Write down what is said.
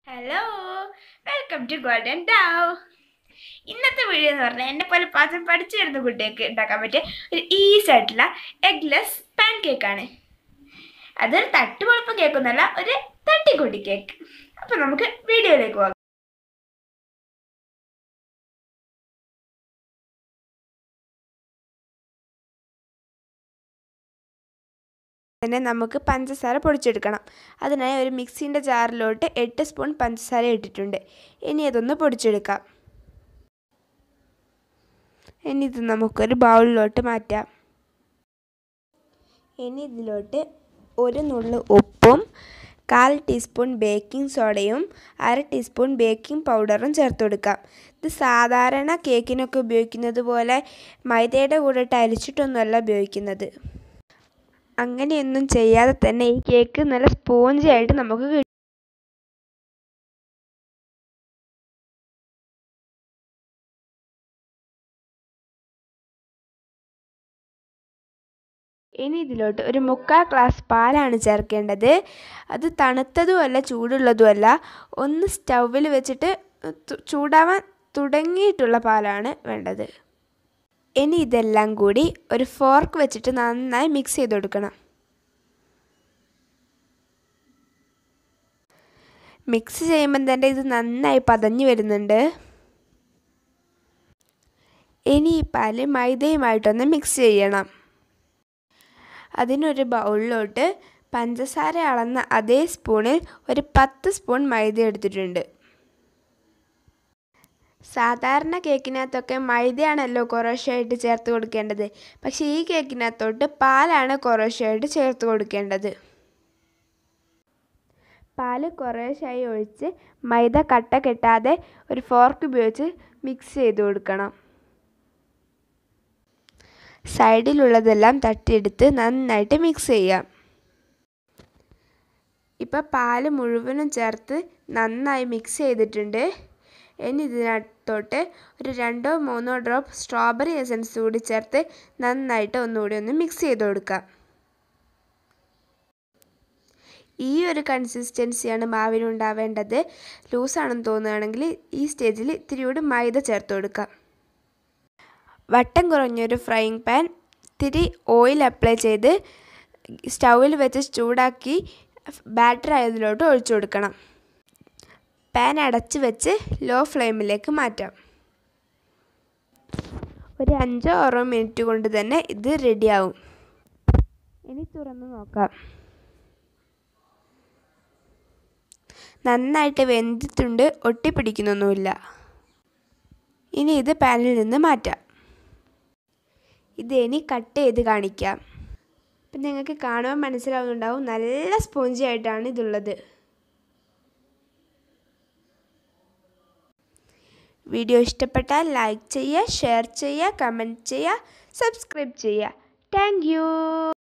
hello welcome to golden dove ഇന്നത്തെ video എന്ന് പറഞ്ഞാൽ എന്നെ പോലെ പാചകം പഠിച്ചു വരുന്ന കുട്ടികൾക്ക് ഉണ്ടാക്കാൻ പറ്റിയ ഒരു ഈസി ആയിട്ടുള്ള എഗ്ലെസ് പാൻ കേക്കാണ് അതൊരു തട്ടുപൊളിപ്പം കേക്കൊന്നല്ല ഒരു തട്ടിക്കൂട്ടി കേക്ക് അപ്പം നമുക്ക് വീഡിയോയിലേക്ക് പോകാം തന്നെ നമുക്ക് പഞ്ചസാര പൊടിച്ചെടുക്കണം അതിനായി ഒരു മിക്സിൻ്റെ ജാറിലോട്ട് എട്ട് സ്പൂൺ പഞ്ചസാര ഇട്ടിട്ടുണ്ട് ഇനി അതൊന്ന് പൊടിച്ചെടുക്കാം ഇനി ഇത് നമുക്കൊരു ബൗളിലോട്ട് മാറ്റാം ഇനി ഇതിലോട്ട് ഒരു നുള്ളു ഉപ്പും കാൽ ടീസ്പൂൺ ബേക്കിംഗ് സോഡയും അര ടീസ്പൂൺ ബേക്കിംഗ് പൗഡറും ചേർത്ത് കൊടുക്കാം ഇത് സാധാരണ കേക്കിനൊക്കെ ഉപയോഗിക്കുന്നത് പോലെ മൈദയുടെ കൂടെ അരിച്ചിട്ടൊന്നുമല്ല ഉപയോഗിക്കുന്നത് അങ്ങനെയൊന്നും ചെയ്യാതെ തന്നെ ഈ കേക്ക് നല്ല സ്പോഞ്ചി ആയിട്ട് നമുക്ക് കിട്ടും ഇനി ഇതിലോട്ട് ഒരു മുക്കാൽ ഗ്ലാസ് പാലാണ് ചേർക്കേണ്ടത് അത് തണുത്തതുമല്ല ചൂടുള്ളതുമല്ല ഒന്ന് സ്റ്റൗവിൽ വെച്ചിട്ട് ചൂടാവാൻ തുടങ്ങിയിട്ടുള്ള പാലാണ് വേണ്ടത് ഇനി ഇതെല്ലാം കൂടി ഒരു ഫോർക്ക് വെച്ചിട്ട് നന്നായി മിക്സ് ചെയ്ത് കൊടുക്കണം മിക്സ് ചെയ്യുമ്പം തന്നെ ഇത് നന്നായി പതഞ്ഞു വരുന്നുണ്ട് ഇനി ഈ പാല് മൈദയുമായിട്ടൊന്ന് മിക്സ് ചെയ്യണം അതിനൊരു ബൗളിലോട്ട് പഞ്ചസാര അളന്ന അതേ സ്പൂണിൽ ഒരു പത്ത് സ്പൂൺ മൈദ എടുത്തിട്ടുണ്ട് സാധാരണ കേക്കിനകത്തൊക്കെ മൈദയാണല്ലോ കുറേശ്ശായിട്ട് ചേർത്ത് കൊടുക്കേണ്ടത് പക്ഷേ ഈ കേക്കിനകത്തോട്ട് പാലാണ് കുറേശ്ശായിട്ട് ചേർത്ത് കൊടുക്കേണ്ടത് പാല് കുറേശ്ശായി ഒഴിച്ച് മൈദ കട്ട കെട്ടാതെ ഒരു ഫോർക്ക് ഉപയോഗിച്ച് മിക്സ് ചെയ്ത് കൊടുക്കണം സൈഡിലുള്ളതെല്ലാം തട്ടിയെടുത്ത് നന്നായിട്ട് മിക്സ് ചെയ്യാം ഇപ്പോൾ പാല് മുഴുവനും ചേർത്ത് നന്നായി മിക്സ് ചെയ്തിട്ടുണ്ട് ഇനി ഇതിനകത്തോട്ട് ഒരു രണ്ടോ മൂന്നോ ഡ്രോപ്പ് സ്ട്രോബെറി എസൻസ് കൂടി ചേർത്ത് നന്നായിട്ട് ഒന്നുകൂടി ഒന്ന് മിക്സ് ചെയ്ത് കൊടുക്കാം ഈ ഒരു കൺസിസ്റ്റൻസിയാണ് മാവിനുണ്ടാവേണ്ടത് ലൂസാണെന്ന് തോന്നുകയാണെങ്കിൽ ഈ സ്റ്റേജിൽ ഇത്തിരി കൂടി മൈദ ചേർത്ത് കൊടുക്കാം വട്ടം കുറഞ്ഞൊരു ഫ്രൈയിങ് പാൻ ഇത്തിരി ഓയിൽ അപ്ലൈ ചെയ്ത് സ്റ്റൗവിൽ വെച്ച് ചൂടാക്കി ബാറ്റർ ആയതിലോട്ട് ഒഴിച്ചു കൊടുക്കണം പാൻ അടച്ച് വെച്ച് ലോ ഫ്ലെയിമിലേക്ക് മാറ്റാം ഒരു അഞ്ചോ ആറോ മിനിറ്റ് കൊണ്ട് തന്നെ ഇത് റെഡിയാവും ഇനി തുറന്ന് നോക്കാം നന്നായിട്ട് വെന്തിട്ടുണ്ട് ഒട്ടിപ്പിടിക്കുന്നൊന്നുമില്ല ഇനി ഇത് പാനിൽ നിന്ന് മാറ്റാം ഇത് ഇനി കട്ട് ചെയ്ത് കാണിക്കാം അപ്പം നിങ്ങൾക്ക് കാണുവാൻ മനസ്സിലാവുന്നുണ്ടാവും നല്ല സ്പോഞ്ചി ആയിട്ടാണ് ഇതുള്ളത് വീഡിയോ ഇഷ്ടപ്പെട്ടാൽ ലൈക്ക് ചെയ്യുക ഷെയർ ചെയ്യുക കമൻറ്റ് ചെയ്യുക സബ്സ്ക്രൈബ് ചെയ്യുക താങ്ക്